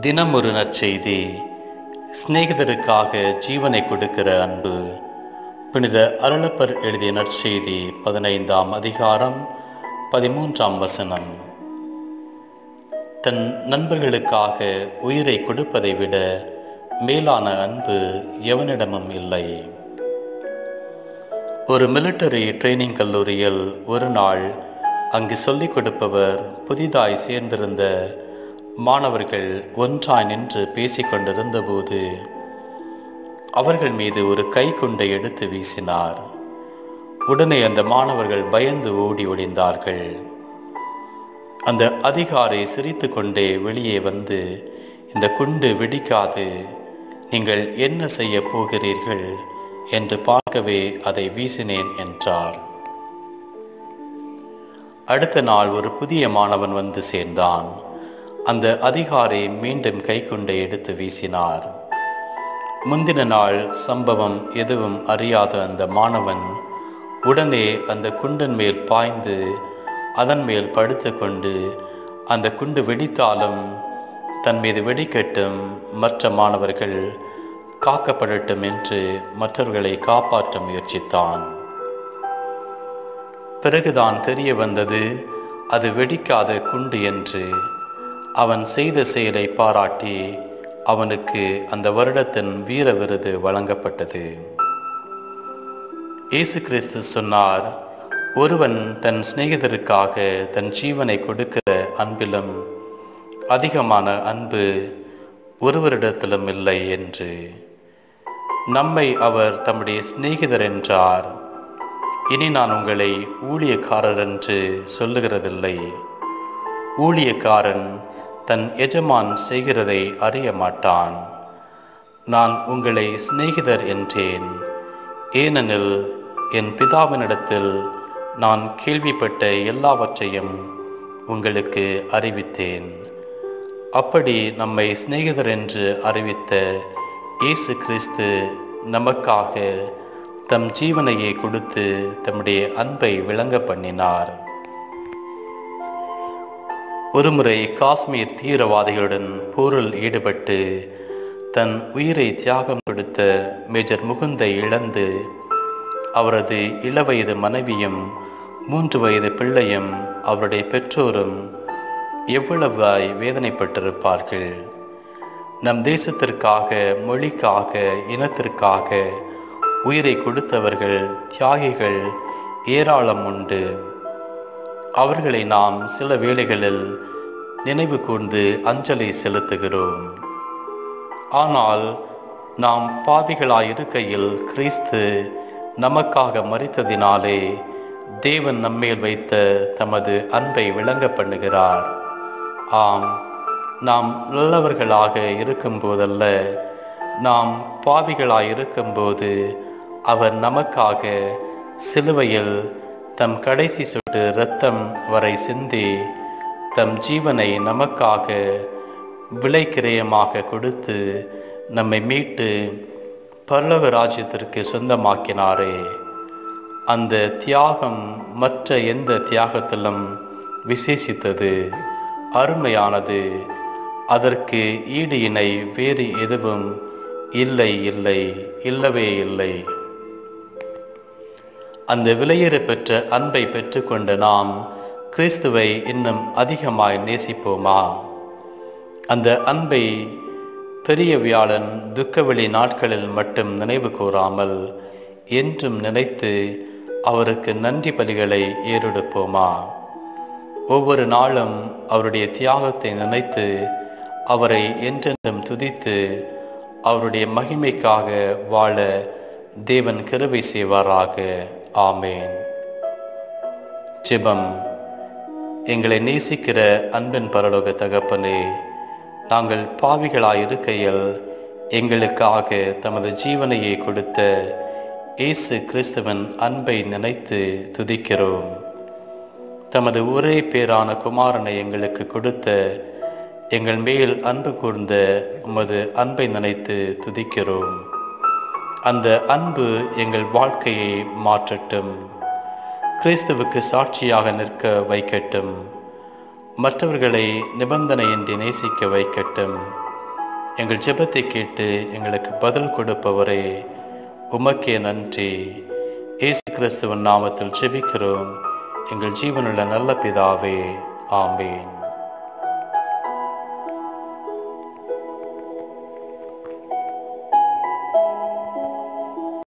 தினம் ஒரு நற்செய்தி சிநேகிதருக்காக ஜீவனை கொடுக்கிற அன்பு புனித அருளப்பர் எழுதிய நற்செய்தி பதினைந்தாம் அதிகாரம் பதிமூன்றாம் வசனம் தன் நண்பர்களுக்காக உயிரை கொடுப்பதை விட மேலான அன்பு எவனிடமும் இல்லை ஒரு மிலிட்டரி ட்ரைனிங் கல்லூரியில் ஒரு நாள் அங்கு சொல்லிக் கொடுப்பவர் புதிதாய் சேர்ந்திருந்த மாணவர்கள் ஒன்றாய் நின்று பேசிக் கொண்டிருந்தபோது அவர்கள் மீது ஒரு கைக்குண்டை எடுத்து வீசினார் உடனே அந்த மாணவர்கள் பயந்து ஓடி ஒளிந்தார்கள் அந்த அதிகாரி சிரித்து கொண்டே வெளியே வந்து இந்த குண்டு வெடிக்காது நீங்கள் என்ன செய்ய போகிறீர்கள் என்று பார்க்கவே அதை வீசினேன் என்றார் அடுத்த நாள் ஒரு புதிய மாணவன் வந்து சேர்ந்தான் அந்த அதிகாரி மீண்டும் கைக்குண்டை எடுத்து வீசினார் முந்தின நாள் சம்பவம் எதுவும் அறியாத அந்த மாணவன் உடனே அந்த குண்டின் மேல் பாய்ந்து அதன் மேல் படுத்துக்கொண்டு அந்த குண்டு வெடித்தாலும் தன் மீது வெடிக்கட்டும் மற்ற மாணவர்கள் காக்கப்படட்டும் என்று மற்றவர்களை காப்பாற்ற முயற்சித்தான் பிறகுதான் தெரிய வந்தது அது வெடிக்காத குண்டு என்று அவன் செய்த செயலை பாராட்டி அவனுக்கு அந்த வருடத்தின் வீர விருது வழங்கப்பட்டது இயேசு கிறிஸ்து சொன்னார் ஒருவன் தன் சிநேகிதருக்காக தன் ஜீவனை கொடுக்கிற அன்பிலும் அதிகமான அன்பு ஒருவரிடத்திலும் இல்லை என்று நம்மை அவர் தம்முடைய சிநேகிதர் என்றார் இனி நான் உங்களை ஊழியக்காரர் என்று சொல்லுகிறதில்லை ஊழியக்காரன் தன் எஜமான் செய்கிறதை அறிய மாட்டான் நான் உங்களை சிநேகிதர் என்றேன் ஏனெனில் என் பிதாவினிடத்தில் நான் கேள்விப்பட்ட எல்லாவற்றையும் உங்களுக்கு அறிவித்தேன் அப்படி நம்மை சிநேகிதர் என்று அறிவித்த இயேசு கிறிஸ்து நமக்காக தம் ஜீவனையை கொடுத்து தம்முடைய அன்பை விளங்க பண்ணினார் ஒருமுறை காஷ்மீர் தீவிரவாதிகளுடன் போரில் ஈடுபட்டு தன் உயிரை தியாகம் கொடுத்த மேஜர் முகுந்தை இழந்து அவரது இளவயது மனைவியும் மூன்று வயது பிள்ளையும் அவருடைய பெற்றோரும் எவ்வளவாய் வேதனைப்பட்டிருப்பார்கள் நம் தேசத்திற்காக மொழிக்காக இனத்திற்காக உயிரை கொடுத்தவர்கள் தியாகிகள் ஏராளம் உண்டு அவர்களை நாம் சில வேளைகளில் நினைவு கூர்ந்து அஞ்சலி செலுத்துகிறோம் ஆனால் நாம் பாவிகளாயிருக்கையில் கிறிஸ்து நமக்காக மறித்ததினாலே தேவன் நம்மேல் வைத்த தமது அன்பை விளங்க பண்ணுகிறார் ஆம் நாம் நல்லவர்களாக இருக்கும் போதல்ல நாம் பாவிகளாய் இருக்கும்போது அவர் நமக்காக சிலுவையில் தம் கடைசி சொட்டு இரத்தம் வரை சிந்தி தம் ஜீவனை நமக்காக விலைக்கிரயமாக கொடுத்து நம்மை மீட்டு பரலோக ராஜ்யத்திற்கு சொந்தமாக்கினாரே அந்த தியாகம் மற்ற எந்த தியாகத்திலும் விசேஷித்தது அருமையானது அதற்கு ஈடு இணை வேறு எதுவும் இல்லை இல்லை இல்லவே இல்லை அந்த விலையேற பெற்ற அன்பை பெற்றுக்கொண்ட நாம் கிறிஸ்துவை இன்னும் அதிகமாய் நேசிப்போமா அந்த அன்பை பெரிய வியாழன் துக்கவெளி நாட்களில் மட்டும் நினைவு கூறாமல் என்றும் நினைத்து அவருக்கு நன்றி பலிகளை ஏறெடுப்போமா ஒவ்வொரு நாளும் அவருடைய தியாகத்தை நினைத்து அவரை என்றென்றும் துதித்து அவருடைய மகிமைக்காக வாழ தேவன் கிருபை செய்வாராக ஆமேன் ஜெபம் எங்களை நேசிக்கிற அன்பின் பரலோக தகப்பனே நாங்கள் பாவிகளாயிருக்கையில் எங்களுக்காக தமது ஜீவனையை கொடுத்த இயேசு கிறிஸ்துவன் அன்பை நினைத்து துதிக்கிறோம் தமது ஒரே பேரான குமாரனை எங்களுக்கு கொடுத்த எங்கள் மேல் அன்பு கூர்ந்த உமது அன்பை நினைத்து துதிக்கிறோம் அந்த அன்பு எங்கள் வாழ்க்கையை மாற்றட்டும் கிறிஸ்துவுக்கு சாட்சியாக நிற்க வைக்கட்டும் மற்றவர்களை நிபந்தனையின்றி நேசிக்க வைக்கட்டும் எங்கள் ஜெபத்தை கேட்டு எங்களுக்கு பதில் கொடுப்பவரே உமக்கே நன்றி இயேசு கிறிஸ்துவின் நாமத்தில் ஜெபிக்கிறோம் எங்கள் ஜீவனுள்ள நல்ல பிதாவே ஆமேன்